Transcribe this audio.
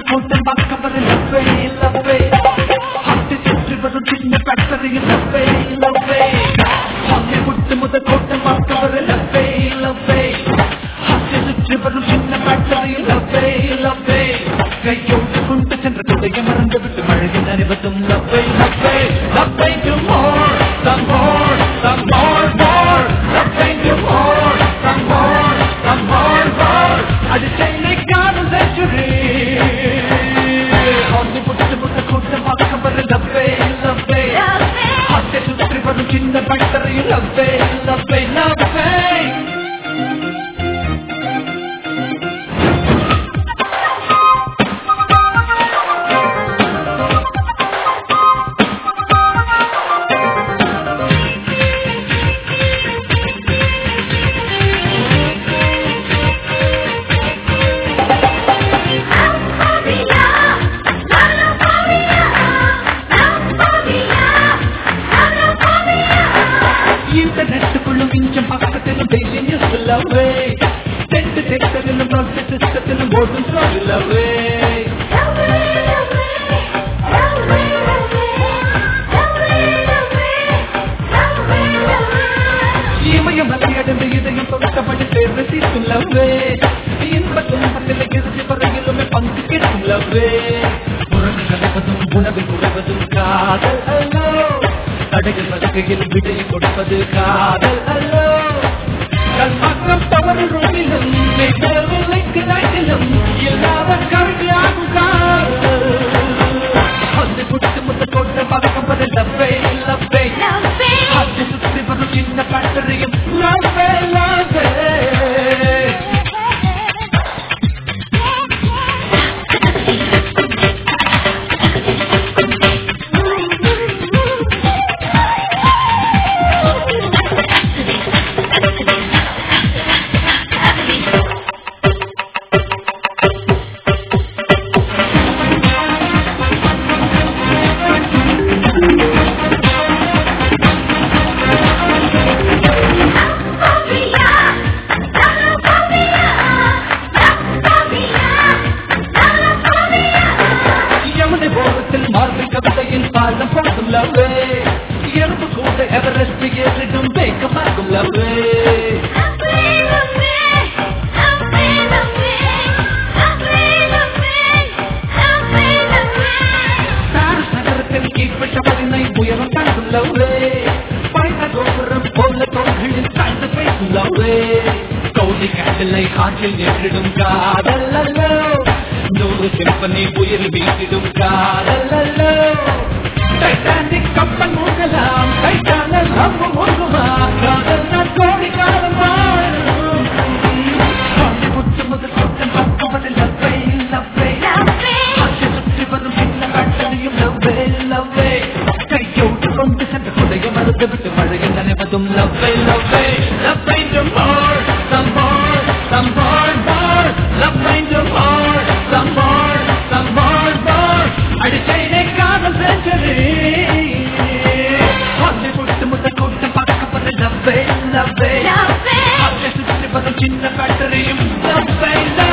கூட்டம் பக்கம் வர லவ்வே லவ்வே ஹாட்டி சுற்றி வரும் சின்ன ஃபேக்டரியில் லவ்வே லவ்வே ஹாலிவுட் முதல் கூட்டம் பக்கம் வர லவ்வே லவ்வே ஹாட்டி சுற்றி வரும் சின்ன ஃபேக்டரியில் லவ்வே லவ்வே கையோடு கொண்டு சென்ற குடைய மறந்து விட்டு மழையில் நனைவதும் லவ்வே லவ்வே லவ்வே do more some more some more more லவ்வே do more some more some more more அது சென்னை காதல் செஞ்சுரி ஹாலிவுட் முதல் கூட்டம் பக்கம் வர லவ்வே லவ்வே ஹாட்டி சுற்றி வரும் சின்ன ஃபேக்டரியில் லவ்வே லவ்வே லவ்வே ഇന്റർനെറ്റുക്കുള്ളും ഇഞ്ചം പക്കത്തിലും ഡെയിലി ന്യൂസിലവേ തെറ്റ് തെറ്റതിലും പ്രൊജക്ട് സിസ്റ്റത്തിലും ഓടും ഫ്ലോറിലവേ இமயம் மலையடைந்து இதயம் தொட்டபடி சேர்ந்து சீட்டுள்ளவே இன்ப துன்பத்தில் இறுதி வரையிலுமே பங்கு கேட்டுள்ளவே உறவு கலைவதும் உணவில் உறவதும் காதல் அல்லோ தடைகள் வழக்கையில் விடையை கொடுப்பது காதல் அல்லோ கல்மாக்கம் தவறு ரோமிலும் விலைக்கு நாட்டிலும் இல்லாத கருவியாகும் காதல் அந்த குட்டு முத்த கோட்டை பறக்கம் வர லவ்வே லவ்வே அது சுற்றி வரும் சின்ன ஃபேக்டரியும் லவ்வே லவ்வே யமுனை போகத்தில் மார்பில் கவிதையில் பாடம் போகும் லவ்வே எறும்பு கூட எவரெஸ்ட் ஏறிடும் வேகமாகும் லவ்வே பாரிஸ் நகரத்தில் கீழ்பட்ட பதினை உயரம் தாங்கும் லவ்வே பழைய கோபுரம் போல தோள்களில் சாய்ந்து பேசும் லவ்வே கௌதி கேண்டலை காற்றில் ஏற்றிடும் காதல் அல்லோ நூறு சிம்பனி உயிர் வீசிடும் காதல் அல்லோ டைட்டானிக் கப்பல் மூழ்கலாம் டைட்டானல் அம்பு மூழ்குமா காதல் நான் கோடி காலம் வாழும் ஹாலிவுட் முதல் கூட்டம் பக்கவதில் லவ்வே லவ்வே ஆட்சி சுற்றி வரும் சின்ன கட்டளையும் லவ்வே லவ்வே கையோடு கொண்டு சென்ற குடைய மறுத்து விட்டு மழையில் நனைவதும் லவ்வே லவ்வே லவ்வே do more some more some more more லவ்வே do more some more some more more அடிச்சைனே காதல் செஞ்சரி ஹாலிவுட் முதல் கூட்டம் பக்கவதில் லவ்வே லவ்வே ஆட்சி சுற்றி வரும் சின்ன ஃபேக்டரியும் லவ்வே